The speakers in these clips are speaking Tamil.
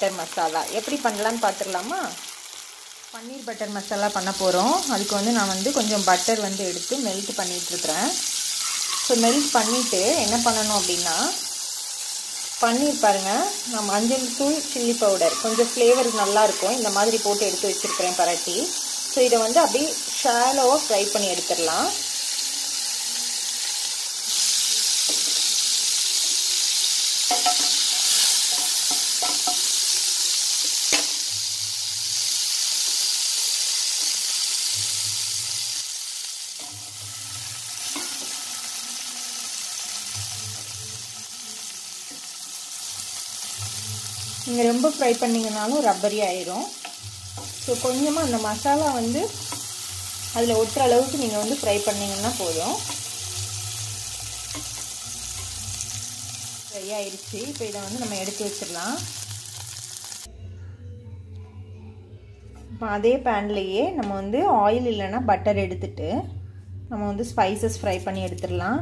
பட்டர் மசாலா எப்படி பண்ணலான்னு பார்த்துடலாமா பன்னீர் பட்டர் மசாலா பண்ண போகிறோம் அதுக்கு வந்து நான் வந்து கொஞ்சம் பட்டர் வந்து எடுத்து மெல்ட் பண்ணிகிட்ருக்குறேன் ஸோ மெல்ட் பண்ணிவிட்டு என்ன பண்ணணும் அப்படின்னா பன்னீர் பாருங்கள் நான் மஞ்சள் தூள் சில்லி பவுடர் கொஞ்சம் ஃப்ளேவர் நல்லாயிருக்கும் இந்த மாதிரி போட்டு எடுத்து வச்சுருக்கிறேன் பரட்டி ஸோ இதை வந்து அப்படியே ஷாலோவாக ஃப்ரை பண்ணி எடுத்துடலாம் நீங்கள் ரொம்ப ஃப்ரை பண்ணிங்கனாலும் ரப்பரி ஆயிரும் ஸோ கொஞ்சமாக அந்த மசாலா வந்து அதில் ஒட்டுற அளவுக்கு நீங்கள் வந்து ஃப்ரை பண்ணிங்கன்னா போதும் ஃப்ரை ஆயிடுச்சு இப்போ இதை வந்து நம்ம எடுத்து வச்சிடலாம் இப்போ அதே பேன்லேயே நம்ம வந்து ஆயில் இல்லைன்னா பட்டர் எடுத்துட்டு நம்ம வந்து ஸ்பைசஸ் ஃப்ரை பண்ணி எடுத்துடலாம்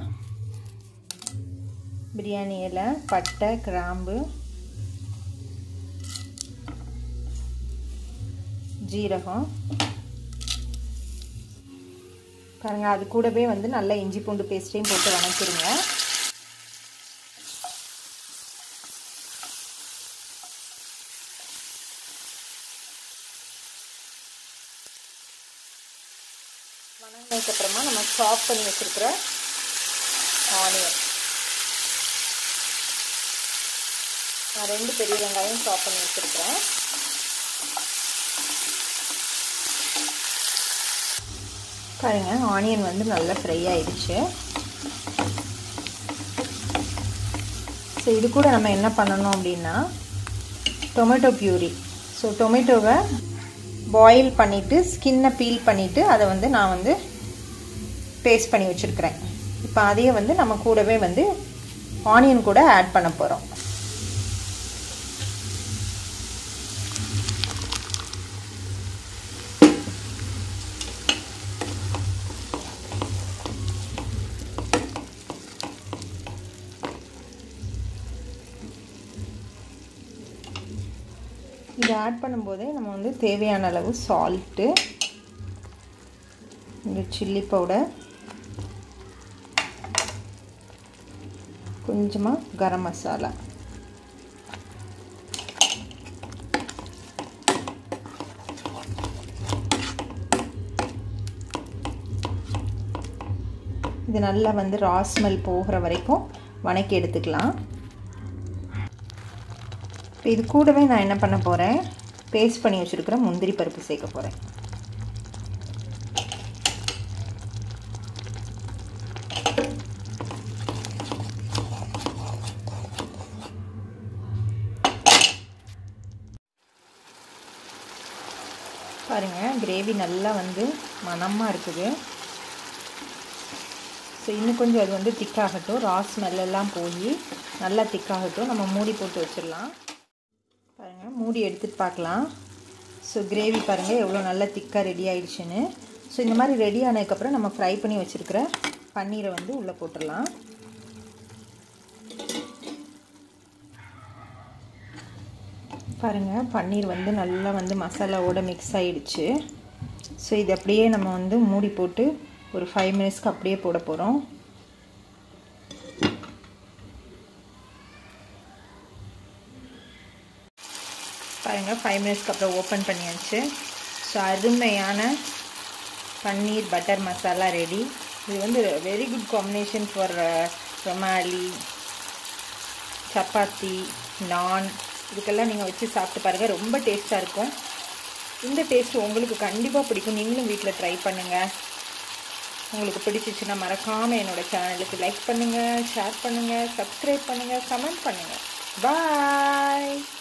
பிரியாணி இலை பட்டை கிராம்பு ஜீரகம் பாருங்க அது கூடவே வந்து நல்லா இஞ்சி பூண்டு பேஸ்ட்டையும் போட்டு வணக்கிடுங்க வணங்கினதுக்கப்புறமா நம்ம சாப் பண்ணி வச்சுருக்கிற ஆனியன் நான் ரெண்டு பெரிய வெங்காயம் சாப் பண்ணி வச்சுருக்கிறேன் பாருங்க ஆனியன் வந்து நல்லா ஃப்ரை ஆயிடுச்சு ஸோ இது கூட நம்ம என்ன பண்ணணும் அப்படின்னா டொமேட்டோ பியூரி ஸோ டொமேட்டோவை பாயில் பண்ணிவிட்டு ஸ்கின்னை பீல் பண்ணிவிட்டு அதை வந்து நான் வந்து பேஸ்ட் பண்ணி வச்சுருக்கிறேன் இப்போ அதையே வந்து நம்ம கூடவே வந்து ஆனியன் கூட ஆட் பண்ண போகிறோம் இதை ஆட் பண்ணும்போதே நம்ம வந்து தேவையான அளவு சால்ட்டு இந்த சில்லி பவுடர் கொஞ்சமாக கரம் மசாலா இது நல்லா வந்து ராஸ்மெல் போகிற வரைக்கும் வணக்கி எடுத்துக்கலாம் இப்போ இது கூடவே நான் என்ன பண்ண போகிறேன் பேஸ்ட் பண்ணி வச்சுருக்கிற முந்திரி பருப்பு சேர்க்க போகிறேன் பாருங்கள் கிரேவி நல்லா வந்து மணமாக இருக்குது ஸோ இன்னும் கொஞ்சம் அது வந்து திக்காகட்டும் ரா ஸ்மெல்லாம் போய் நல்லா திக்காகட்டும் நம்ம மூடி போட்டு வச்சிடலாம் பாருங்கள் மூடி எடுத்துகிட்டு பார்க்கலாம் ஸோ கிரேவி பாருங்கள் எவ்வளோ நல்லா திக்காக ரெடி ஆயிடுச்சுன்னு ஸோ இந்த மாதிரி ரெடி ஆனதுக்கப்புறம் நம்ம ஃப்ரை பண்ணி வச்சுருக்கிற பன்னீரை வந்து உள்ளே போட்டுடலாம் பாருங்கள் பன்னீர் வந்து நல்லா வந்து மசாலாவோட மிக்ஸ் ஆகிடுச்சு ஸோ இது அப்படியே நம்ம வந்து மூடி போட்டு ஒரு ஃபைவ் மினிட்ஸ்க்கு அப்படியே போட போகிறோம் பாருங்கள் ஃபைவ் மினிட்ஸ்க்கு அப்புறம் ஓப்பன் பண்ணியாச்சு ஸோ அருமையான பன்னீர் பட்டர் மசாலா ரெடி இது வந்து very good combination for rumali chapati naan இதுக்கெல்லாம் நீங்கள் வச்சு சாப்பிட்டு பாருங்கள் ரொம்ப டேஸ்ட்டாக இருக்கும் இந்த டேஸ்ட் உங்களுக்கு கண்டிப்பாக பிடிக்கும் நீங்களும் வீட்டில் ட்ரை பண்ணுங்கள் உங்களுக்கு பிடிச்சிச்சுன்னா மறக்காமல் என்னோடய சேனலுக்கு லைக் பண்ணுங்கள் ஷேர் பண்ணுங்கள் சப்ஸ்கிரைப் பண்ணுங்கள் கமெண்ட் பண்ணுங்கள் பாய்